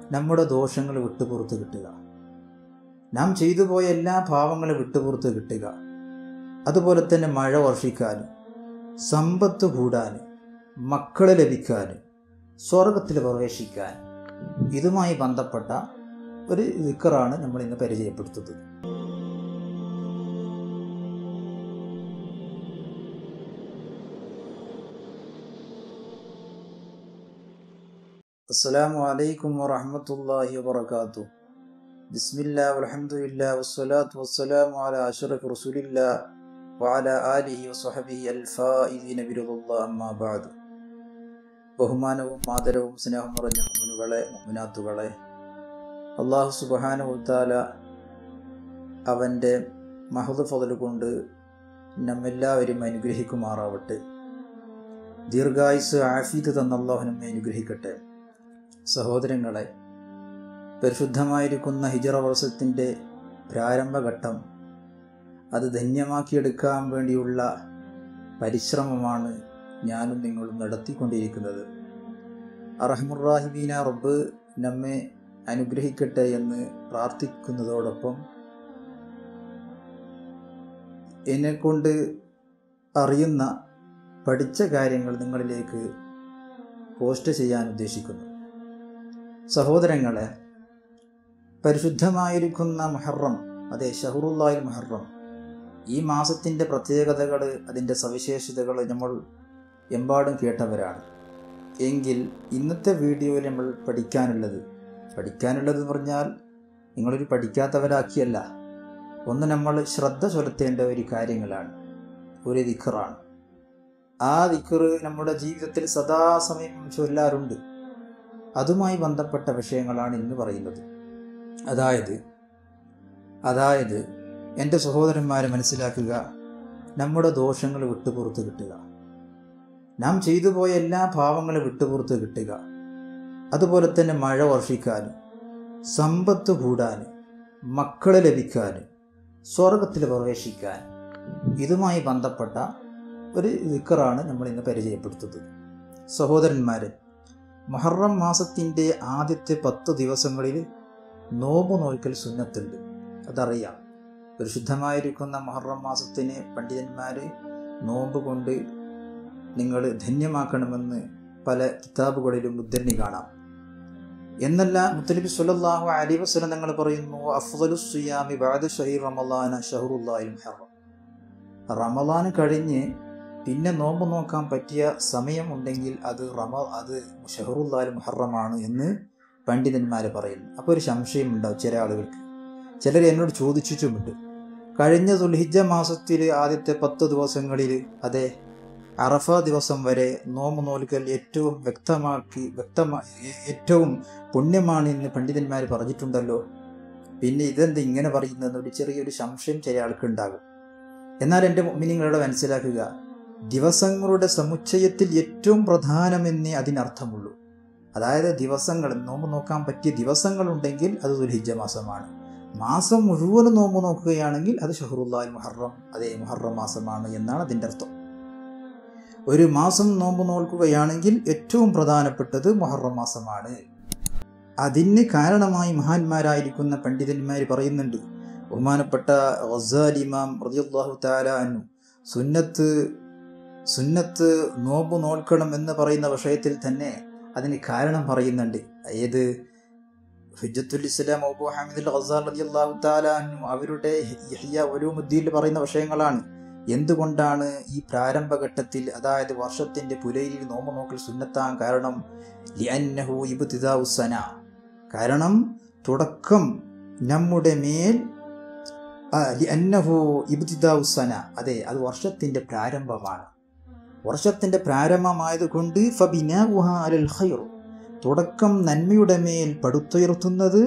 നമ്മുടെ ദോഷങ്ങൾ വിട്ടുപുറത്ത് കിട്ടുക നാം ചെയ്തു പോയ എല്ലാ പാവങ്ങളും വിട്ടുപുറത്ത് കിട്ടുക അതുപോലെ തന്നെ മഴ വർഷിക്കാനും സമ്പത്ത് കൂടാൻ മക്കളെ ലഭിക്കാൻ സ്വർഗത്തിൽ പ്രവേശിക്കാൻ ഇതുമായി ബന്ധപ്പെട്ട ഒരു ദിക്കറാണ് നമ്മൾ ഇന്ന് പരിചയപ്പെടുത്തുന്നത് അസ്സലാമു അലൈക്കും വറഹ്മത്തുള്ളാഹി വബറകാതുഹു ബിസ്മില്ലാ വൽഹംദുലില്ലാ വസ്സലാത്തു വസ്സലാമു അലാ അഷ്റഫി റസൂലില്ലാ വഅലാ ആലിഹി വസ്വഹബിഹി അൽഫായിദീന ബിറുല്ലാഹ് അമ്മാ ബഅദ് ബഹുമാനവും ആദരവും സ്നേഹം നിറഞ്ഞ മുനുകളെ മുനാത്തുകളെ അള്ളാഹു സുബ്ഹാനഹു തആല അവൻ്റെ മഹദ് ഫضل കൊണ്ട് നമ്മെല്ലാവരും അനുഗ്രഹിക്കുമാറാവട്ടെ ദീർഘായുസ് ആഫീത് തന്ന അള്ളാഹു നമ്മെ അനുഗ്രഹിക്കട്ടെ സഹോദരങ്ങളെ പരിശുദ്ധമായിരിക്കുന്ന ഹിജറ വർഷത്തിൻ്റെ പ്രാരംഭഘട്ടം അത് ധന്യമാക്കിയെടുക്കാൻ വേണ്ടിയുള്ള പരിശ്രമമാണ് ഞാനും നിങ്ങളും നടത്തിക്കൊണ്ടിരിക്കുന്നത് അറഹമുറാഹിബീന റബ്ബ് നമ്മെ അനുഗ്രഹിക്കട്ടെ എന്ന് പ്രാർത്ഥിക്കുന്നതോടൊപ്പം എന്നെക്കൊണ്ട് അറിയുന്ന പഠിച്ച കാര്യങ്ങൾ നിങ്ങളിലേക്ക് പോസ്റ്റ് ചെയ്യാൻ ഉദ്ദേശിക്കുന്നു സഹോദരങ്ങളെ പരിശുദ്ധമായിരിക്കുന്ന മുഹറം അതെ ഷഹറുല്ലായിൽ മുഹറം ഈ മാസത്തിൻ്റെ പ്രത്യേകതകൾ അതിൻ്റെ സവിശേഷതകൾ നമ്മൾ എമ്പാടും കേട്ടവരാണ് എങ്കിൽ ഇന്നത്തെ വീഡിയോയിൽ നമ്മൾ പഠിക്കാനുള്ളത് പഠിക്കാനുള്ളത് എന്ന് പറഞ്ഞാൽ നിങ്ങളൊരു പഠിക്കാത്തവരാക്കിയല്ല ഒന്ന് നമ്മൾ ശ്രദ്ധ ചെലുത്തേണ്ട ഒരു കാര്യങ്ങളാണ് ഒരു ദിക്കറാണ് ആ ദിക്കറ് നമ്മുടെ ജീവിതത്തിൽ സദാസമയം ചൊല്ലാറുണ്ട് അതുമായി ബന്ധപ്പെട്ട വിഷയങ്ങളാണ് ഇന്ന് പറയുന്നത് അതായത് അതായത് എൻ്റെ സഹോദരന്മാരെ മനസ്സിലാക്കുക നമ്മുടെ ദോഷങ്ങൾ വിട്ടുപുറത്ത് കിട്ടുക നാം ചെയ്തു പോയ എല്ലാ പാവങ്ങളും വിട്ടുപുറത്ത് കിട്ടുക അതുപോലെ തന്നെ മഴ വർഷിക്കാനും സമ്പത്ത് കൂടാൻ മക്കളെ ലഭിക്കാൻ സ്വർഗത്തിൽ പ്രവേശിക്കാൻ ഇതുമായി ബന്ധപ്പെട്ട ഒരു ദിക്കറാണ് നമ്മൾ ഇന്ന് പരിചയപ്പെടുത്തുന്നത് സഹോദരന്മാരെ മഹറം മാസത്തിൻ്റെ ആദ്യത്തെ പത്ത് ദിവസങ്ങളിൽ നോമ്പ് നോൽക്കൽ സുന്നത്തുണ്ട് അതറിയാം പരിശുദ്ധമായിരിക്കുന്ന മഹറം മാസത്തിന് പണ്ഡിതന്മാർ നോമ്പ് കൊണ്ട് നിങ്ങൾ ധന്യമാക്കണമെന്ന് പല കിതാബുകളിലും ഉദ്ധരണി കാണാം എന്നല്ല മുത്തലിബി സുലല്ലാഹു അലി വസ്ലം തങ്ങൾ പറയുന്നു അഫ്ദലു സുയാമി ബാദ ഷഹീർ റമലാന ഷഹറുല്ലാഹിൽ മുഹറം റമലാൻ കഴിഞ്ഞ് പിന്നെ നോമ്പ് നോക്കാൻ പറ്റിയ സമയം ഉണ്ടെങ്കിൽ അത് റമ അത് ഷഹറുല്ലാൽ മുഹറമാണ് എന്ന് പണ്ഡിതന്മാർ പറയുന്നു അപ്പോൾ ഒരു സംശയം ഉണ്ടാവും ചില ആളുകൾക്ക് ചിലർ എന്നോട് ചോദിച്ചിട്ടുമുണ്ട് കഴിഞ്ഞ ദുൽഹിജ മാസത്തിൽ ആദ്യത്തെ പത്ത് ദിവസങ്ങളിൽ അതെ അറഫ ദിവസം വരെ നോമ്പ് നോൽക്കൽ ഏറ്റവും വ്യക്തമാക്കി വ്യക്തമാ ഏറ്റവും പുണ്യമാണ് എന്ന് പണ്ഡിതന്മാർ പറഞ്ഞിട്ടുണ്ടല്ലോ പിന്നെ ഇതെന്ത് ഇങ്ങനെ പറയുന്നതെന്നൊരു ചെറിയൊരു സംശയം ചില ആൾക്കുണ്ടാകും എന്നാൽ എൻ്റെ മിനിങ്ങളുടെ മനസ്സിലാക്കുക ദിവസങ്ങളുടെ സമുച്ചയത്തിൽ ഏറ്റവും പ്രധാനമെന്നേ അതിനർത്ഥമുള്ളൂ അതായത് ദിവസങ്ങൾ നോമ്പ് നോക്കാൻ പറ്റിയ ദിവസങ്ങളുണ്ടെങ്കിൽ അത് ദുൽഹിജ മാസമാണ് മാസം മുഴുവനും നോമ്പ് നോക്കുകയാണെങ്കിൽ അത് ഷഹറുല്ലാൽ മുഹറം അതേ മുഹറം മാസമാണ് എന്നാണ് അതിൻ്റെ അർത്ഥം ഒരു മാസം നോമ്പ് നോൽക്കുകയാണെങ്കിൽ ഏറ്റവും പ്രധാനപ്പെട്ടത് മുഹറം മാസമാണ് അതിന് കാരണമായി മഹാന്മാരായിരിക്കുന്ന പണ്ഡിതന്മാർ പറയുന്നുണ്ട് ബഹുമാനപ്പെട്ട ഗസാലിമാം റതിയുല്ലാഹു താല അന്നു സുന്നത്ത് സുന്നത്ത് നോമ്പ് നോൽക്കണം എന്ന് പറയുന്ന വിഷയത്തിൽ തന്നെ അതിന് കാരണം പറയുന്നുണ്ട് ഏത് ഹുജത്തുൽ ഇസ്ലാം അബു ഹമീദ് ഖസാൽ റളിയല്ലാഹു തആല അൻഹു അവരുടെ യഹ്യ ഉലൂമുദ്ദീനിൽ പറയുന്ന വിഷയങ്ങളാണ് എന്തുകൊണ്ടാണ് ഈ പ്രാരംഭഘട്ടത്തിൽ അതായത് വർഷത്തിന്റെ പുലയിൽ നോമ്പ് നോക്കൽ സുന്നത്താൻ കാരണം ലിഅന്നഹു ഇബ്തിദാഉ സന കാരണം തുടക്കം നമ്മുടെ മേൽ ലിഅന്നഹു ഇബ്തിദാഉ സന അതെ അത് വർഷത്തിന്റെ പ്രാരംഭമാണ് വർഷത്തിന്റെ പ്രാരംഭമായതുകൊണ്ട് ഫബിനാഉഹ അലൽ ഖൈർ തുടക്കം നന്മയുടെ മേൽ പടുത്തുയർത്തുന്നത്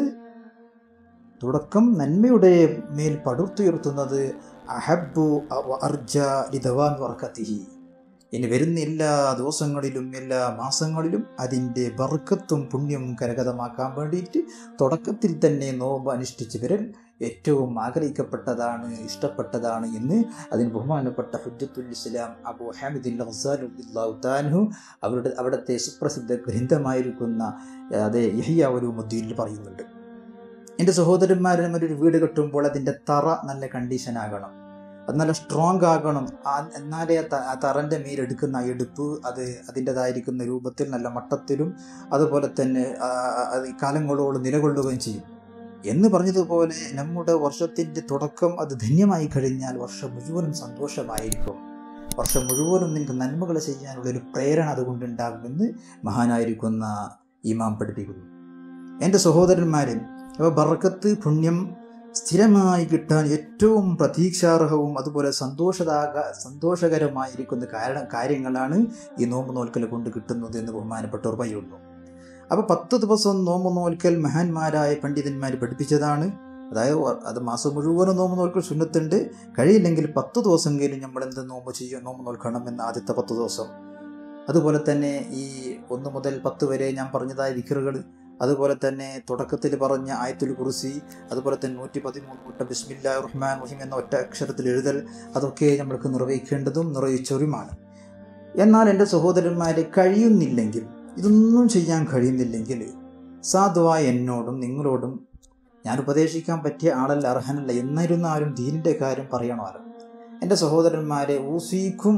തുടക്കം നന്മയുടെ മേൽ പടുത്തുയർത്തുന്നത് അഹബു അർജ ലിദവാൻ വർക്കത്തിഹി ഇനി വരുന്ന എല്ലാ ദിവസങ്ങളിലും എല്ലാ മാസങ്ങളിലും അതിൻ്റെ ബർക്കത്തും പുണ്യവും കരഗതമാക്കാൻ വേണ്ടിയിട്ട് തുടക്കത്തിൽ തന്നെ നോമ്പ് അനുഷ്ഠിച്ചു വരൽ ഏറ്റവും ആഗ്രഹിക്കപ്പെട്ടതാണ് ഇഷ്ടപ്പെട്ടതാണ് എന്ന് അതിന് ബഹുമാനപ്പെട്ട ഹുജ്ജത്തുൽ ഇസ്ലാം അബു ഹാമിദുൽ താൻഹു അവരുടെ അവിടുത്തെ സുപ്രസിദ്ധ ഗ്രന്ഥമായിരിക്കുന്ന അതേ യഹിയ ഉലൂമുദ്ദീനിൽ പറയുന്നുണ്ട് എൻ്റെ സഹോദരന്മാരെ നമ്മളൊരു വീട് കെട്ടുമ്പോൾ അതിൻ്റെ തറ നല്ല കണ്ടീഷൻ ആകണം അത് നല്ല സ്ട്രോങ് ആകണം ആ എന്നാലേ ആ ത- ആ തറൻ്റെ മേലെടുക്കുന്ന ആ എടുപ്പ് അത് അതിൻ്റെതായിരിക്കുന്ന രൂപത്തിൽ നല്ല മട്ടത്തിലും അതുപോലെ തന്നെ ആ, അത് കാലങ്ങളോളം നിലകൊള്ളുകയും ചെയ്യും എന്ന് പറഞ്ഞതുപോലെ നമ്മുടെ വർഷത്തിൻ്റെ തുടക്കം അത് ധന്യമായി കഴിഞ്ഞാൽ വർഷം മുഴുവനും സന്തോഷമായിരിക്കും വർഷം മുഴുവനും നിങ്ങൾക്ക് നന്മകൾ ചെയ്യാനുള്ള ഒരു പ്രേരണ അതുകൊണ്ടുണ്ടാകുമെന്ന് മഹാനായിരിക്കുന്ന ഇമാം പഠിപ്പിക്കുന്നു എൻ്റെ സഹോദരന്മാരെ അപ്പോൾ ബർക്കത്ത് പുണ്യം സ്ഥിരമായി കിട്ടാൻ ഏറ്റവും പ്രതീക്ഷാർഹവും അതുപോലെ സന്തോഷദാക സന്തോഷകരമായിരിക്കുന്ന കാരണം കാര്യങ്ങളാണ് ഈ നോമ്പ് നോൽക്കൽ കൊണ്ട് കിട്ടുന്നത് എന്ന് ബഹുമാനപ്പെട്ടവർ പറയുന്നു അപ്പോൾ പത്ത് ദിവസം നോമ്പ് നോൽക്കൽ മഹാന്മാരായ പണ്ഡിതന്മാർ പഠിപ്പിച്ചതാണ് അതായത് വ- അത് മാസം മുഴുവനും നോമ്പ് നോൽക്കൽ സുന്നത്തുണ്ട് കഴിയില്ലെങ്കിൽ പത്ത് ദിവസമെങ്കിലും നമ്മൾ എന്ത് നോമ്പ് ചെയ്യും നോമ്പ് നോൽക്കണം എന്ന ആദ്യത്തെ പത്ത് ദിവസം അതുപോലെ തന്നെ ഈ ഒന്ന് മുതൽ പത്ത് വരെ ഞാൻ പറഞ്ഞതായ വിക്കറുകൾ അതുപോലെ തന്നെ തുടക്കത്തിൽ പറഞ്ഞ ആയത്തുൽ കുറിസി അതുപോലെ തന്നെ നൂറ്റി പതിമൂന്ന് കൂട്ടം ബിസ്മില്ലാ റഹ്മാൻ റഹീം എന്ന ഒറ്റ അക്ഷരത്തിൽ എഴുതൽ അതൊക്കെ നമ്മൾക്ക് നിർവഹിക്കേണ്ടതും നിർവഹിച്ചവരുമാണ് എന്നാൽ എൻ്റെ സഹോദരന്മാരെ കഴിയുന്നില്ലെങ്കിൽ ഇതൊന്നും ചെയ്യാൻ കഴിയുന്നില്ലെങ്കിൽ സാധുവായ എന്നോടും നിങ്ങളോടും ഞാൻ ഉപദേശിക്കാൻ പറ്റിയ ആളല്ല അർഹനല്ല എന്നിരുന്നാലും ദീനിൻ്റെ കാര്യം പറയണമല്ലോ എൻ്റെ സഹോദരന്മാരെ ഊസീക്കും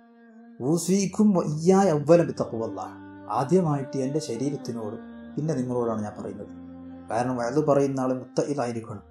ഊസീക്കും വയ്യായ അവലം തക്കുവല്ല ആദ്യമായിട്ട് എൻ്റെ ശരീരത്തിനോടും പിന്നെ നിങ്ങളോടാണ് ഞാൻ പറയുന്നത് കാരണം വയത് പറയുന്ന ആൾ മുത്തയിലായിരിക്കണം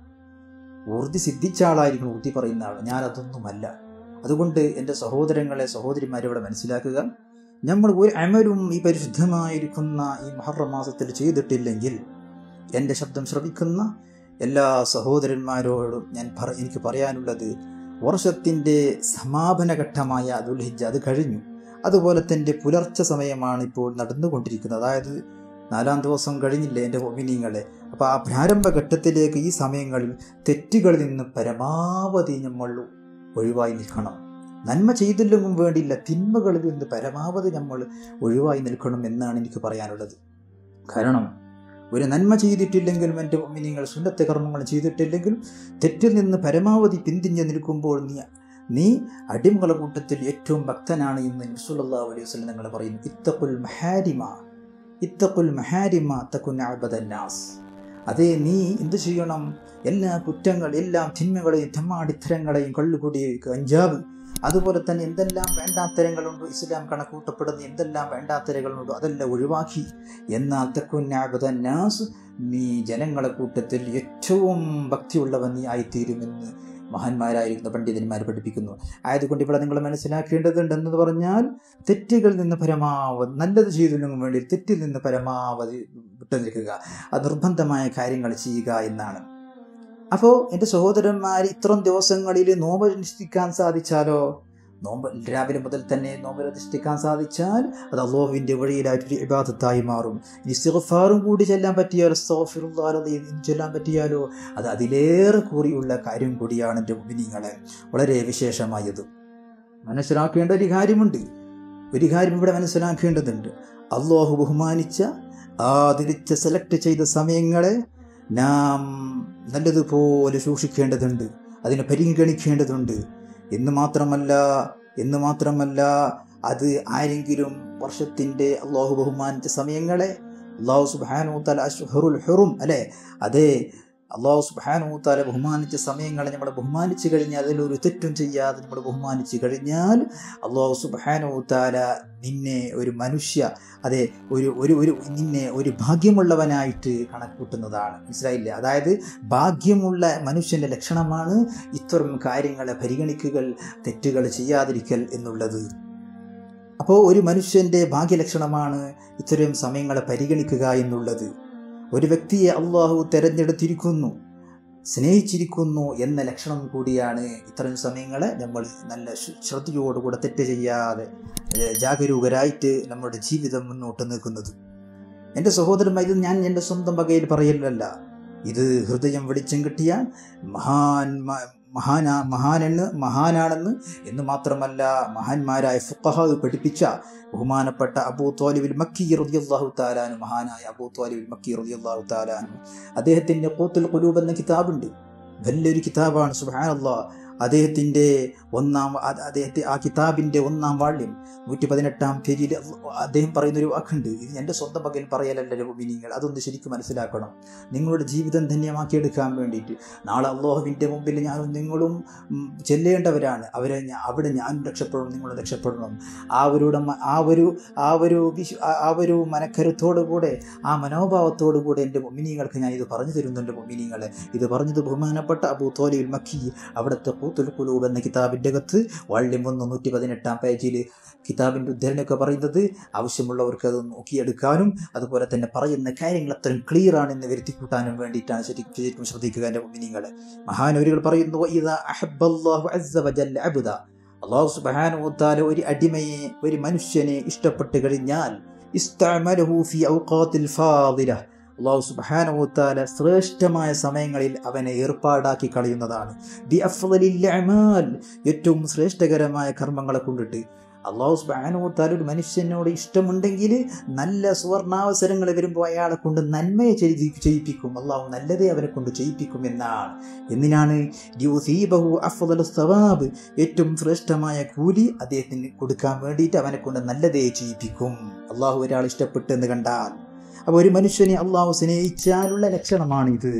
ഊർജി സിദ്ധിച്ച ആളായിരിക്കണം ഊർജി പറയുന്ന ആൾ ഞാൻ അതൊന്നുമല്ല അതുകൊണ്ട് എൻ്റെ സഹോദരങ്ങളെ സഹോദരിമാരെ ഇവിടെ മനസ്സിലാക്കുക നമ്മൾ ഒരു അമലും ഈ പരിശുദ്ധമായിരിക്കുന്ന ഈ മഹറം മാസത്തിൽ ചെയ്തിട്ടില്ലെങ്കിൽ എൻ്റെ ശബ്ദം ശ്രവിക്കുന്ന എല്ലാ സഹോദരന്മാരോടും ഞാൻ പറ എനിക്ക് പറയാനുള്ളത് വർഷത്തിൻ്റെ സമാപന ഘട്ടമായ ദുൽഹിജ് അത് കഴിഞ്ഞു അതുപോലെ തന്നെ പുലർച്ചെ സമയമാണ് ഇപ്പോൾ നടന്നുകൊണ്ടിരിക്കുന്നത് അതായത് നാലാം ദിവസം കഴിഞ്ഞില്ലേ എൻ്റെ ഒമിനിയങ്ങളെ അപ്പോൾ ആ പ്രാരംഭ ഘട്ടത്തിലേക്ക് ഈ സമയങ്ങളിൽ തെറ്റുകളിൽ നിന്ന് പരമാവധി നമ്മൾ ഒഴിവായി നിൽക്കണം നന്മ ചെയ്തില്ലെങ്കിലും വേണ്ടിയില്ല തിന്മകളിൽ നിന്ന് പരമാവധി നമ്മൾ ഒഴിവായി നിൽക്കണം എന്നാണ് എനിക്ക് പറയാനുള്ളത് കാരണം ഒരു നന്മ ചെയ്തിട്ടില്ലെങ്കിലും എൻ്റെ നിങ്ങൾ സുന്നത്തെ കർമ്മങ്ങൾ ചെയ്തിട്ടില്ലെങ്കിലും തെറ്റിൽ നിന്ന് പരമാവധി പിന്തിഞ്ഞ് നിൽക്കുമ്പോൾ നീ നീ അടിമകള കൂട്ടത്തിൽ ഏറ്റവും ഭക്തനാണ് എന്ന് നബ്സുല്ലാ അലൈഹി വസ്ലം നിങ്ങൾ പറയുന്നു ഇത്തഖുൽ മഹാരിമ ഇത്തഖുൽ മഹാരിമ തക്കുൻ അബദന്നാസ് അതേ നീ എന്ത് ചെയ്യണം എല്ലാ കുറ്റങ്ങൾ എല്ലാ തിന്മകളെയും തെമ്മാടിത്തരങ്ങളെയും കള്ളുകുടി കഞ്ചാവ് അതുപോലെ തന്നെ എന്തെല്ലാം വേണ്ടാത്തരങ്ങളുണ്ടോ ഇസ്ലാം കണക്കൂട്ടപ്പെടുന്ന എന്തെല്ലാം വേണ്ടാത്തരങ്ങളുണ്ടോ അതെല്ലാം ഒഴിവാക്കി എന്നാൽ തെക്കുന്നാസ് നീ ജനങ്ങളെ കൂട്ടത്തിൽ ഏറ്റവും ഭക്തിയുള്ളവൻ നീ ആയിത്തീരുമെന്ന് മഹാന്മാരായിരിക്കുന്ന പണ്ഡിതന്മാർ പഠിപ്പിക്കുന്നു ആയതുകൊണ്ട് ഇവിടെ നിങ്ങൾ മനസ്സിലാക്കേണ്ടതുണ്ട് എന്ന് പറഞ്ഞാൽ തെറ്റുകളിൽ നിന്ന് പരമാവധി നല്ലത് ചെയ്തതിനും വേണ്ടി തെറ്റിൽ നിന്ന് പരമാവധി വിട്ടു നിൽക്കുക അത് നിർബന്ധമായ കാര്യങ്ങൾ ചെയ്യുക എന്നാണ് അപ്പോൾ എൻ്റെ സഹോദരന്മാർ ഇത്രയും ദിവസങ്ങളിൽ നോമ്പ് അനുഷ്ഠിക്കാൻ സാധിച്ചാലോ നോമ്പ് രാവിലെ മുതൽ തന്നെ നോമ്പ് അനുഷ്ഠിക്കാൻ സാധിച്ചാൽ അത് അള്ളാഹുവിൻ്റെ വഴിയിലായിട്ടൊരു ഇബാദത്തായി മാറും ഇനി സിഗ്ഫാറും കൂടി ചെല്ലാൻ പറ്റിയാലോ സ്തോഫിറുല്ലാലത് ചൊല്ലാൻ പറ്റിയാലോ അത് അതിലേറെ കൂറിയുള്ള കാര്യം കൂടിയാണ് എൻ്റെ മുബിനിങ്ങളെ വളരെ വിശേഷമായത് മനസ്സിലാക്കേണ്ട ഒരു കാര്യമുണ്ട് ഒരു കാര്യം ഇവിടെ മനസ്സിലാക്കേണ്ടതുണ്ട് അള്ളാഹു ബഹുമാനിച്ച ആദരിച്ച സെലക്ട് ചെയ്ത സമയങ്ങളെ നാം നല്ലതുപോലെ സൂക്ഷിക്കേണ്ടതുണ്ട് അതിനെ പരിഗണിക്കേണ്ടതുണ്ട് എന്ന് മാത്രമല്ല എന്ന് മാത്രമല്ല അത് ആരെങ്കിലും വർഷത്തിൻ്റെ അള്ളാഹു ബഹുമാനിച്ച സമയങ്ങളെ അള്ളാഹു സുബാനു തല അഷ്ഹറുൽ ഹെറും അല്ലേ അതെ അള്ളാഹു സുബാനു താല ബഹുമാനിച്ച സമയങ്ങളെ നമ്മൾ ബഹുമാനിച്ചു കഴിഞ്ഞാൽ അതിലൊരു തെറ്റും ചെയ്യാതെ നമ്മൾ ബഹുമാനിച്ചു കഴിഞ്ഞാൽ അള്ളാഹു സുബാനു താല നിന്നെ ഒരു മനുഷ്യ അതെ ഒരു ഒരു ഒരു നിന്നെ ഒരു ഭാഗ്യമുള്ളവനായിട്ട് കണക്കൂട്ടുന്നതാണ് മനസ്സിലായില്ലേ അതായത് ഭാഗ്യമുള്ള മനുഷ്യൻ്റെ ലക്ഷണമാണ് ഇത്തരം കാര്യങ്ങളെ പരിഗണിക്കുക തെറ്റുകൾ ചെയ്യാതിരിക്കൽ എന്നുള്ളത് അപ്പോൾ ഒരു മനുഷ്യൻ്റെ ഭാഗ്യലക്ഷണമാണ് ഇത്തരം സമയങ്ങളെ പരിഗണിക്കുക എന്നുള്ളത് ഒരു വ്യക്തിയെ അള്ളാഹു തെരഞ്ഞെടുത്തിരിക്കുന്നു സ്നേഹിച്ചിരിക്കുന്നു എന്ന ലക്ഷണം കൂടിയാണ് ഇത്തരം സമയങ്ങളെ നമ്മൾ നല്ല ശ്രദ്ധയോടുകൂടെ തെറ്റ് ചെയ്യാതെ ജാഗരൂകരായിട്ട് നമ്മുടെ ജീവിതം മുന്നോട്ട് നിൽക്കുന്നത് എൻ്റെ സഹോദരന്മാർ ഇത് ഞാൻ എൻ്റെ സ്വന്തം വകയിൽ പറയലല്ല ഇത് ഹൃദയം വെളിച്ചം കിട്ടിയ മഹാൻ മഹാനാ മഹാനെന്ന് മഹാനാണെന്ന് എന്ന് മാത്രമല്ല മഹാന്മാരായ ഫുഖഹ പഠിപ്പിച്ച ബഹുമാനപ്പെട്ട അബൂ തോലിബിൽ മക്കി റതിയല്ലാഹു താലാനു മഹാനായ അബൂ തോലിബിൽ മക്കി റതിയല്ലാഹു താലാനു അദ്ദേഹത്തിൻ്റെ കൂത്തുൽ കുലൂബ് എന്ന കിതാബുണ്ട് വലിയൊരു കിതാബാണ് സുബാനല്ലാ അദ്ദേഹത്തിൻ്റെ ഒന്നാം അത് അദ്ദേഹത്തെ ആ കിതാബിൻ്റെ ഒന്നാം വാള്യം നൂറ്റി പതിനെട്ടാം പേജിൽ അദ്ദേഹം പറയുന്നൊരു വാക്കുണ്ട് ഇത് എൻ്റെ സ്വന്തം പകൽ പറയലല്ല മീനിങ്ങൾ അതൊന്ന് ശരിക്കും മനസ്സിലാക്കണം നിങ്ങളുടെ ജീവിതം ധന്യമാക്കിയെടുക്കാൻ വേണ്ടിയിട്ട് നാളെ അള്ളാഹുവിൻ്റെ മുമ്പിൽ ഞാനും നിങ്ങളും ഉം, ചെല്ലേണ്ടവരാണ് അവരെ ഞാ- അവിടെ ഞാനും രക്ഷപ്പെടണം നിങ്ങളും രക്ഷപ്പെടണം ആ ഒരു ആ ഒരു ആ ഒരു വിശു ആ- ആ ഒരു മനക്കരുത്തോടു കൂടെ ആ മനോഭാവത്തോടു കൂടെ എൻ്റെ മൊമിനിങ്ങൾക്ക് ഞാൻ ഇത് പറഞ്ഞു തരുന്നുണ്ട് മൊമിനിങ്ങളെ ഇത് പറഞ്ഞത് ബഹുമാനപ്പെട്ട അബൂ തോലിൽ മക്കി അവിടുത്തെ കൂത്തുൽ കുലൂബ് എന്ന കിതാബിൻ്റെ അകത്ത് വാള്യം ഒന്ന് നൂറ്റി പതിനെട്ടാം പേജിൽ കിതാബിൻ്റെ ഉദ്ധരണയൊക്കെ പറയുന്നത് ആവശ്യമുള്ളവർക്ക് അത് നോക്കിയെടുക്കാനും അതുപോലെ തന്നെ പറയുന്ന കാര്യങ്ങൾ അത്രയും ക്ലിയർ ആണെന്ന് വരുത്തി കൂട്ടാനും വേണ്ടിയിട്ടാണ് ശരിക്കും ശരിക്കും ശ്രദ്ധിക്കുക എൻ്റെ മുന്നിങ്ങളെ മഹാനവരികൾ പറയുന്നു ഇതാ അഹബ്ബല്ലാഹു അസ്സ വജല്ല അബ്ദ അള്ളാഹു സുബ്ഹാനഹു വതആല ഒരു അടിമയെ ഒരു മനുഷ്യനെ ഇഷ്ടപ്പെട്ട് കഴിഞ്ഞാൽ ഇസ്തഅമലഹു ഫി ഔഖാത്തിൽ ഫാദില അള്ളാഹു സുബ്ഹാനഹു വതആല ശ്രേഷ്ഠമായ സമയങ്ങളിൽ അവനെ ഏർപ്പാടാക്കി കളയുന്നതാണ് ബി അഫ്ളലിൽ അമാൽ ഏറ്റവും ശ്രേഷ്ഠകരമായ കർമ്മങ്ങളെ കൊണ്ടിട്ട് അള്ളാഹു സുബ്ഹാനഹു വതആല ഒരു മനുഷ്യനോട് ഇഷ്ടമുണ്ടെങ്കിൽ നല്ല സുവർണാവസരങ്ങൾ വരുമ്പോൾ അയാളെ കൊണ്ട് നന്മയെ ചെയ്തി ചെയ്യിപ്പിക്കും അള്ളാഹു നല്ലതേ അവനെ കൊണ്ട് ചെയ്യിപ്പിക്കും എന്നാണ് എന്തിനാണ് യുസീബഹു അഫ്ളലു സവാബ് ഏറ്റവും ശ്രേഷ്ഠമായ കൂലി അദ്ദേഹത്തിന് കൊടുക്കാൻ വേണ്ടിയിട്ട് അവനെ കൊണ്ട് നല്ലതേ ചെയ്യിപ്പിക്കും അള്ളാഹു ഒരാൾ ഇഷ്ടപ്പെട്ടെന്ന് കണ്ടാൽ അപ്പോൾ ഒരു മനുഷ്യനെ അള്ളാഹു സ്നേഹിച്ചാലുള്ള ലക്ഷണമാണിത്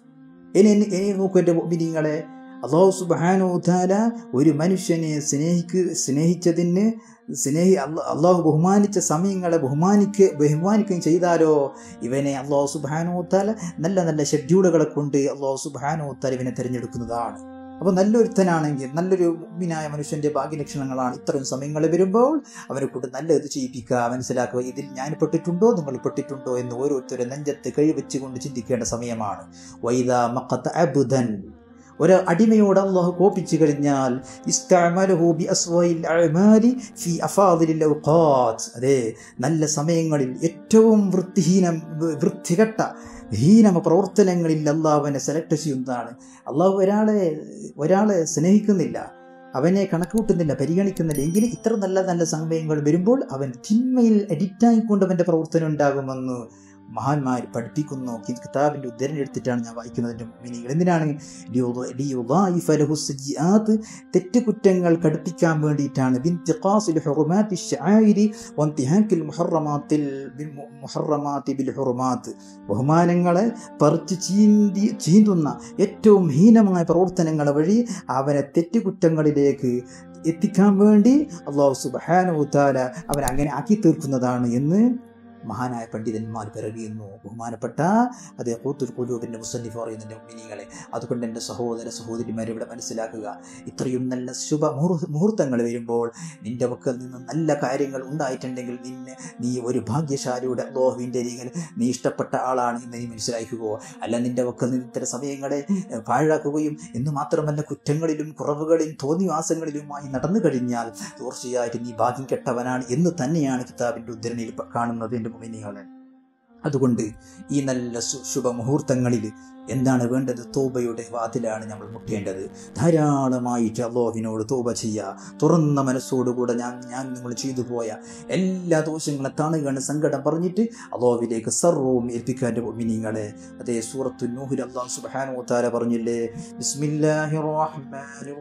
ഇനി ഇനി നോക്കൂ എൻ്റെ മൊബിനിങ്ങളെ അള്ളാഹു സുബാനോ താല ഒരു മനുഷ്യനെ സ്നേഹിക്ക് സ്നേഹിച്ചതിന് സ്നേഹി അല്ല- അള്ളാഹു ബഹുമാനിച്ച സമയങ്ങളെ ബഹുമാനിക്ക് ബഹുമാനിക്കുകയും ചെയ്താലോ ഇവനെ അള്ളാഹു സുബാനോ താല നല്ല നല്ല ഷെഡ്യൂളുകളെ കൊണ്ട് അള്ളാഹു സുബാനോ താല ഇവനെ തിരഞ്ഞെടുക്കുന്നതാണ് അപ്പോൾ നല്ലൊരുത്തനാണെങ്കിൽ നല്ലൊരു മുമ്പിനായ മനുഷ്യന്റെ ഭാഗ്യലക്ഷണങ്ങളാണ് ഇത്തരം സമയങ്ങൾ വരുമ്പോൾ അവനെ കൊണ്ട് നല്ലത് ചെയ്യിപ്പിക്കുക മനസ്സിലാക്കുക ഇതിൽ ഞാൻ പെട്ടിട്ടുണ്ടോ നിങ്ങൾ പെട്ടിട്ടുണ്ടോ എന്ന് ഓരോരുത്തരും നെഞ്ചത്ത് കഴിവെച്ചുകൊണ്ട് ചിന്തിക്കേണ്ട സമയമാണ് വൈദ മക്കത്ത് അബുദൻ ഒരു അടിമയോട് അള്ളാഹു കോപ്പിച്ചു കഴിഞ്ഞാൽ ഇസ്തഅമലഹു ബി അസ്വയിൽ അഅമാലി ഫി അഫാദിലിൽ ഔഖാത്ത് അതെ നല്ല സമയങ്ങളിൽ ഏറ്റവും വൃത്തിഹീനം വൃത്തികെട്ട ഹീനമ പ്രവർത്തനങ്ങളിൽ അള്ളാഹുവിനെ സെലക്ട് ചെയ്യുന്നതാണ് അള്ളാഹു ഒരാളെ ഒരാളെ സ്നേഹിക്കുന്നില്ല അവനെ കണക്കുകൂട്ടുന്നില്ല പരിഗണിക്കുന്നില്ല എങ്കിൽ ഇത്ര നല്ല നല്ല സമയങ്ങൾ വരുമ്പോൾ അവൻ തിന്മയിൽ അഡിക്റ്റായിക്കൊണ്ട് അവൻ്റെ പ്രവർത്തനം ഉണ്ടാകുമെന്ന് മഹാന്മാർ പഠിപ്പിക്കുന്നു കി- കിതാബിന്റെ ഉദ്ധരണി എടുത്തിട്ടാണ് ഞാൻ വായിക്കുന്നതിൻ്റെ മിനികൾ എന്തിനാണ് ലിയുദ- ലിയുദായിഫ ലഹു സയ്യിആത്ത് തെറ്റുകുറ്റങ്ങൾ കടുപ്പിക്കാൻ വേണ്ടിയിട്ടാണ് ബിൻതിഖാസിൽ ഹുറുമാത്തി ശആയിരി വൻതിഹാക്കിൽ മുഹറമാത്തിൽ ബിൽ മു- മുഹറമാത്തി ബിൽ ഹുറുമാത്ത് ബഹുമാനങ്ങളെ പറിച്ച് ചീന്തി ചീന്തുന്ന ഏറ്റവും ഹീനമായ പ്രവർത്തനങ്ങൾ വഴി അവനെ തെറ്റുകുറ്റങ്ങളിലേക്ക് എത്തിക്കാൻ വേണ്ടി അള്ളാഹു സുബ്ഹാനഹു തആല അവൻ അങ്ങനെ ആക്കി തീർക്കുന്നതാണ് എന്ന് മഹാനായ പണ്ഡിതന്മാർ പിറകിയുന്നു ബഹുമാനപ്പെട്ട അതേ കൂത്തുൽ കുലൂബിൻ്റെ മുസന്നിഫ് പറയുന്നതിൻ്റെ മിനികളെ അതുകൊണ്ട് എൻ്റെ സഹോദര സഹോദരിമാരെ ഇവിടെ മനസ്സിലാക്കുക ഇത്രയും നല്ല ശുഭ മുഹൂർ- മുഹൂർത്തങ്ങൾ വരുമ്പോൾ നിന്റെ പക്കൽ നിന്ന് നല്ല കാര്യങ്ങൾ ഉണ്ടായിട്ടുണ്ടെങ്കിൽ നിന്നെ നീ ഒരു ഭാഗ്യശാലിയുടെ അള്ളാഹുവിൻ്റെ അരികിൽ നീ ഇഷ്ടപ്പെട്ട ആളാണ് എന്ന് നീ മനസ്സിലാക്കുകയോ അല്ല നിന്റെ പക്കൽ നിന്ന് ഇത്തരം സമയങ്ങളെ ഏഹ്, പാഴാക്കുകയും എന്ന് മാത്രമല്ല കുറ്റങ്ങളിലും കുറവുകളിലും തോന്നിവാസങ്ങളിലുമായി നടന്നു കഴിഞ്ഞാൽ തീർച്ചയായിട്ടും നീ ഭാഗ്യം കെട്ടവനാണ് എന്ന് തന്നെയാണ് കിതാബിൻ്റെ ഉദ്ധരണിയിൽ പ- കാണുന്നത് എൻ്റെ മുമിനികളെ അതുകൊണ്ട് ഈ നല്ല സു- ശുഭമുഹൂർത്തങ്ങളിൽ എന്താണ് വേണ്ടത് തോബയുടെ വാതിലാണ് നമ്മൾ മുട്ടേണ്ടത് ധാരാളമായിട്ട് അള്ളാഹുവിനോട് തോബ ചെയ്യുക തുറന്ന മനസ്സോടുകൂടെ ഞാൻ ഞാൻ നിങ്ങൾ ചെയ്തു പോയ എല്ലാ ദോഷങ്ങളും താണുകയാണ് സങ്കടം പറഞ്ഞിട്ട് അള്ളാഹുവിലേക്ക് സർവവും ഏൽപ്പിക്കാൻ മിനിങ്ങളെ അതേ സൂറത്തു നൂഹിൽ അള്ളാഹു സുബ്ഹാനഹു വ തആല പറഞ്ഞില്ലേ ബിസ്മില്ലാഹിർ റഹ്മാനിർ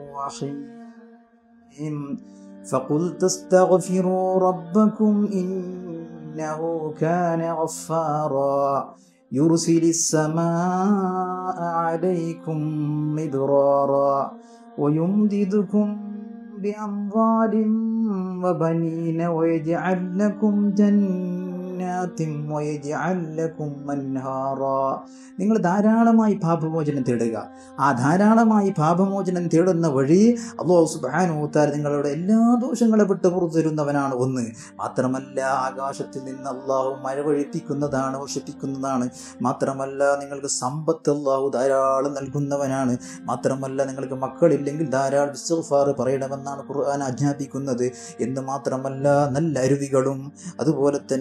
റഹീം فقلت استغفروا ربكم إنه كان غفارا يرسل السماء عليكم مدرارا ويمددكم بأموال وبنين ويجعل لكم جنات ويجعل لكم أنهارا നിങ്ങൾ ധാരാളമായി പാപമോചനം തേടുക ആ ധാരാളമായി പാപമോചനം തേടുന്ന വഴി അള്ളാഹു സുബാനൂത്താർ നിങ്ങളുടെ എല്ലാ ദോഷങ്ങളെ വിട്ട് പുറത്തു തരുന്നവനാണ് ഒന്ന് മാത്രമല്ല ആകാശത്തിൽ നിന്ന് അള്ളാഹു മഴ ഒഴിപ്പിക്കുന്നതാണ് വർഷിപ്പിക്കുന്നതാണ് മാത്രമല്ല നിങ്ങൾക്ക് സമ്പത്ത് അള്ളാഹു ധാരാളം നൽകുന്നവനാണ് മാത്രമല്ല നിങ്ങൾക്ക് മക്കളില്ലെങ്കിൽ ധാരാളം വിസ്ഫാർ പറയണമെന്നാണ് ഖുർആൻ ആജ്ഞാപിക്കുന്നത് എന്ന് മാത്രമല്ല നല്ല അരുവികളും അതുപോലെ തന്നെ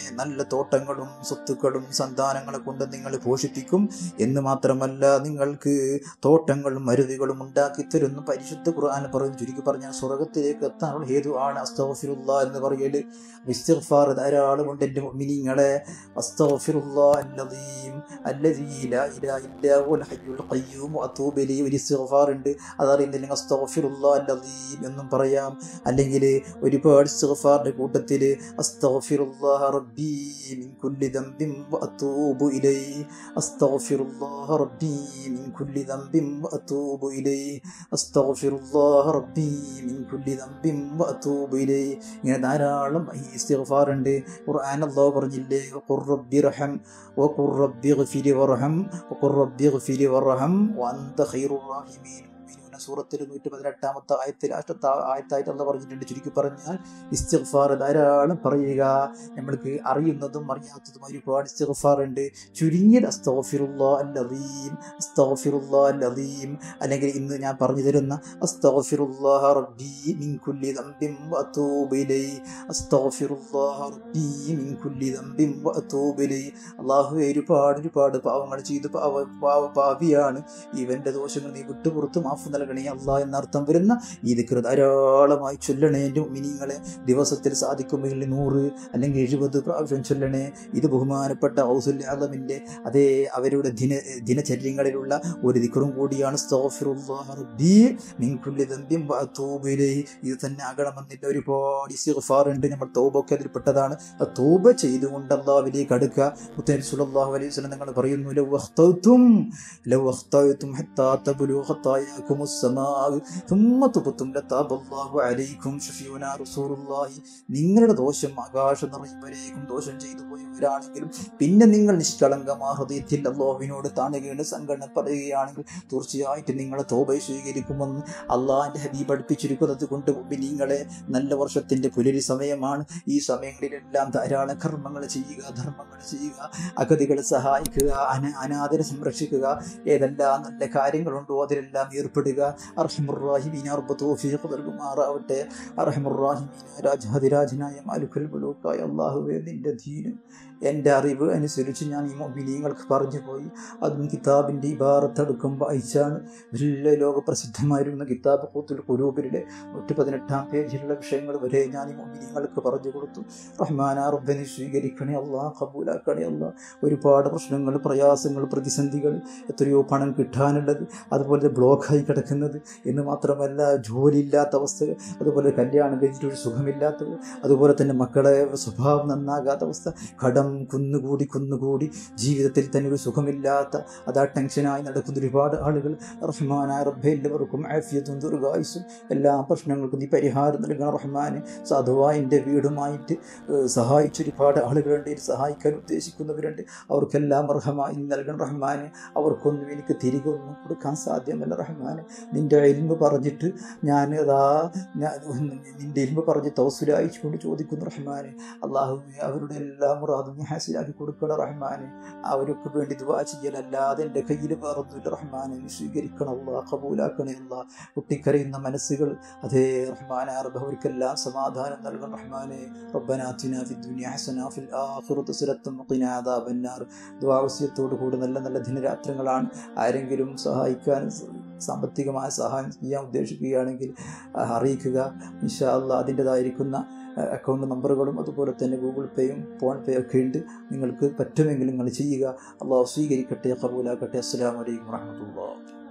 നല്ല തോട്ടങ്ങളും സ്വത്തുക്കളും സന്താനങ്ങളെ കൊണ്ട് നിങ്ങൾ പോഷിപ്പിക്കും എന്ന് മാത്രമല്ല നിങ്ങൾക്ക് തോട്ടങ്ങളും മരുവികളും ഉണ്ടാക്കി തരുന്നു പരിശുദ്ധ ഖുർആൻ പറയുന്നു ചുരുക്കി പറഞ്ഞാൽ സ്വർഗത്തിലേക്ക് എത്താനുള്ള ഹേതു ആണ് അസ്തഫിറുല്ല എന്ന് പറയല് ഇസ്തിഗ്ഫാർ ധാരാളമുണ്ട് എൻ്റെ മിനിങ്ങളെ അസ്തഫിറുല്ലാ അല്ലദീം അല്ലദീ ലാ ഇലാഹ ഇല്ലാ ഹുവൽ ഹയ്യുൽ ഖയ്യൂം വഅതൂബു ഇലൈഹി ഒരു ഇസ്തിഗ്ഫാർ ഉണ്ട് അതറിയുന്നില്ലെങ്കിൽ അസ്തഫിറുല്ലാ അല്ലദീം എന്നും പറയാം അല്ലെങ്കിൽ ഒരുപാട് ഇസ്തിഗ്ഫാറിന്റെ കൂട്ടത്തിൽ അസ്തഗ്ഫിറുല്ലാഹ റബ്ബി മിൻ കുല്ലി ദംബിൻ വഅതൂബു ഇലൈഹി അസ്തഗ്ഫിറുല്ലാഹ റബ്ബി മിൻ കുല്ലി ദംബിൻ വഅതൂബു ഇലൈഹി അസ്തഗ്ഫിറുല്ലാഹ റബ്ബി മിൻ കുല്ലി ദംബിൻ വഅതൂബു ഇലൈഹി ഇങ്ങനെ ധാരാളം ഈ ഇസ്തിഗ്ഫാർ ഉണ്ട് ഖുർആൻ അല്ലാഹു പറഞ്ഞില്ലേ ഖുർ റബ്ബി റഹം വഖുർ റബ്ബി ഗ്ഫിരി വർഹം വഖുർ റബ്ബി ഗ്ഫിരി വർഹം വഅന്ത ഖൈറുർ റാഹിമീൻ സൂറത്തിൽ നൂറ്റി പതിനെട്ടാമത്തെ ആയത്തിൽ അഷ്ടത്തെ ആയത്തായിട്ട് അല്ല പറഞ്ഞിട്ടുണ്ട് ചുരുക്കി പറഞ്ഞാൽ ഇസ്തിഗ്ഫാർ ധാരാളം പറയുക നമ്മൾക്ക് അറിയുന്നതും അറിയാത്തതും ഒരുപാട് ഇസ്തിഗ്ഫാർ ഉണ്ട് ചുരുങ്ങിയത് അസ്തഗ്ഫിറുല്ലാ അല്ലദീം അസ്തഗ്ഫിറുല്ലാ അല്ലദീം അല്ലെങ്കിൽ ഇന്ന് ഞാൻ പറഞ്ഞു തരുന്ന അസ്തഗ്ഫിറുല്ലാഹ റബ്ബി മിൻ കുല്ലി ദംബിൻ വഅതൂബു ഇലൈഹി അസ്തഗ്ഫിറുല്ലാഹ റബ്ബി മിൻ കുല്ലി ദംബിൻ വഅതൂബു ഇലൈഹി അല്ലാഹുവേ ഒരുപാട് ഒരുപാട് പാവങ്ങൾ ചെയ്ത് പാവ പാവ പാപിയാണ് ഇവന്റെ ദോഷങ്ങൾ നീ വിട്ടുപുറത്ത് മാഫ് നൽകണേ അല്ലാ എന്നർത്ഥം വരുന്ന ഈ ദിക്ർ ധാരാളമായി ചൊല്ലണേ എൻ്റെ മിനിങ്ങളെ ദിവസത്തിൽ സാധിക്കുമെങ്കിൽ നൂറ് അല്ലെങ്കിൽ എഴുപത് പ്രാവശ്യം ചൊല്ലണേ ഇത് ബഹുമാനപ്പെട്ട ഔസുൽ ആലമിൻ്റെ അതേ അവരുടെ ദിന ദിനചര്യങ്ങളിലുള്ള ഒരു ദിക്റും കൂടിയാണ് അസ്തഗ്ഫിറുല്ലാഹ റബ്ബി മിൻ കുല്ലി ദംബിൻ വഅതൂബു ഇലൈഹി ഇത് തന്നെ ആകണമെന്നില്ല ഒരുപാട് ഇസ്തിഗ്ഫാർ ഉണ്ട് നമ്മൾ തൗബൊക്കെ അതിൽപ്പെട്ടതാണ് ആ തൗബ ചെയ്തുകൊണ്ട് അള്ളാഹുവിലേക്ക് അടുക്കുക മുത്തനബി സല്ലല്ലാഹു അലൈഹി വസല്ലം നിങ്ങൾ പറയുന്നു ലൗ അഖ്തൗതും ലൗ അഖ്തൗതും ഹത്താ തബ്ലു ഖത്തായാകും السماء ثم تبتم لتاب الله عليكم شفيعنا رسول الله നിങ്ങളുടെ ദോഷം ആകാശം നിറയുമ്പോഴേക്കും ദോഷം ചെയ്തു പോയവരാണെങ്കിലും പിന്നെ നിങ്ങൾ നിഷ്കളങ്കമാ ഹൃദയത്തിൽ അള്ളാഹുവിനോട് താണുകയാണ് സംഘടന പറയുകയാണെങ്കിൽ തീർച്ചയായിട്ടും നിങ്ങളെ തോപ സ്വീകരിക്കുമെന്ന് അള്ളാഹിന്റെ ഹബീബ് പഠിപ്പിച്ചിരിക്കുന്നത് കൊണ്ട് നിങ്ങളെ നല്ല വർഷത്തിന്റെ പുലരി സമയമാണ് ഈ സമയങ്ങളിലെല്ലാം ധാരാളം കർമ്മങ്ങൾ ചെയ്യുക ധർമ്മങ്ങൾ ചെയ്യുക അഗതികളെ സഹായിക്കുക അന അനാഥരെ സംരക്ഷിക്കുക ഏതെല്ലാം നല്ല കാര്യങ്ങളുണ്ടോ അതിലെല്ലാം ഏർപ്പെടുക അർഹമുറാഹിമീന അർബ തോഫീഖ് നൽകുമാറാവട്ടെ അർഹമുറാഹിമീന രാജാതിരാജനായ മാലുക്കൽ ബുലൂക്കായ അള്ളാഹുവേ നിന്റെ ധീന് എൻ്റെ അറിവ് അനുസരിച്ച് ഞാൻ ഈ മൊബിനിയങ്ങൾക്ക് പറഞ്ഞു പോയി അതും കിതാബിൻ്റെ ഇബാറത്തെടുക്കും വായിച്ചാണ് വലിയ ലോകപ്രസിദ്ധമായിരുന്ന കിതാബ് കൂത്തുൽ കുരൂബിലെ നൂറ്റി പതിനെട്ടാം പേജിലുള്ള വിഷയങ്ങൾ വരെ ഞാൻ ഈ മൊബിനിയങ്ങൾക്ക് പറഞ്ഞു കൊടുത്തു റഹ്മാന റബ്ബനെ സ്വീകരിക്കണേ അല്ലാ കബൂലാക്കണേ അല്ലാ ഒരുപാട് പ്രശ്നങ്ങൾ പ്രയാസങ്ങൾ പ്രതിസന്ധികൾ എത്രയോ പണം കിട്ടാനുള്ളത് അതുപോലെ ബ്ലോക്കായി കിടക്കുന്നത് എന്ന് മാത്രമല്ല ജോലിയില്ലാത്ത അവസ്ഥകൾ അതുപോലെ കല്യാണം കഴിഞ്ഞിട്ട് ഒരു സുഖമില്ലാത്തത് അതുപോലെ തന്നെ മക്കളെ സ്വഭാവം നന്നാകാത്ത അവസ്ഥ കടം കുന്നുകൂടി കുന്നുകൂടി ജീവിതത്തിൽ തന്നെ ഒരു സുഖമില്ലാത്ത അതാ ടെൻഷനായി നടക്കുന്ന ഒരുപാട് ആളുകൾ റഹ്മാനായ റബ്ബെ എല്ലാവർക്കും ആഫിയത്തും ദീർഘായുസും എല്ലാ പ്രശ്നങ്ങൾക്കും നീ പരിഹാരം നൽകണം റഹ്മാന് സാധുവായിൻ്റെ വീടുമായിട്ട് ഏഹ്, സഹായിച്ച ഒരുപാട് ആളുകളുണ്ട് ഇത് സഹായിക്കാൻ ഉദ്ദേശിക്കുന്നവരുണ്ട് അവർക്കെല്ലാം റഹ്മായി നൽകണം റഹ്മാന് അവർക്കൊന്നും എനിക്ക് തിരികെ ഒന്നും കൊടുക്കാൻ സാധ്യമല്ല റഹ്മാന് നിന്റെ ഇൽമ പറഞ്ഞിട്ട് ഞാൻ അതാ ഞാൻ നിന്റെ ഇൽമ പറഞ്ഞ് തൗസുലായിച്ചുകൊണ്ട് ചോദിക്കുന്നു റഹ്മാന് അള്ളാഹു അവരുടെ എല്ലാ മുറാദും നീ ഹാസിലാക്കി കൊടുക്കണം റഹ്മാന് അവർക്ക് വേണ്ടി ദുവാ ചെയ്യലല്ലാതെ എൻ്റെ കയ്യിൽ വേറൊന്നുമില്ല റഹ്മാനെ നീ സ്വീകരിക്കണം അല്ലാ കബൂലാക്കണേ അല്ലാ പൊട്ടിക്കരയുന്ന മനസ്സുകൾ അതേ റഹ്മാനെ അറബ് അവർക്കെല്ലാം സമാധാനം നൽകണം റഹ്മാനെ റബ്ബന ആതിനാ ഫി ദുനിയ ഹസന ഫിൽ ആഖിറതി ഹസനത്തും വഖിനാ അദാബന്നാർ ദുആവസ്യത്തോടു കൂടി നല്ല നല്ല ദിനരാത്രങ്ങളാണ് ആരെങ്കിലും സഹായിക്കാൻ സ- സാമ്പത്തികമായ സഹായം ചെയ്യാൻ ഉദ്ദേശിക്കുകയാണെങ്കിൽ ആ, അറിയിക്കുക ഇൻഷാ അല്ലാ അതിൻ്റെതായിരിക്കുന്ന അക്കൗണ്ട് നമ്പറുകളും അതുപോലെ തന്നെ ഗൂഗിൾ പേയും ഫോൺ പേ ഒക്കെ ഉണ്ട് നിങ്ങൾക്ക് പറ്റുമെങ്കിൽ നിങ്ങൾ ചെയ്യുക അള്ളാഹു സ്വീകരിക്കട്ടെ കബൂലാക്കട്ടെ അസ്സലാമു അലൈക്കും വറഹ്മത്തുള്ളാഹി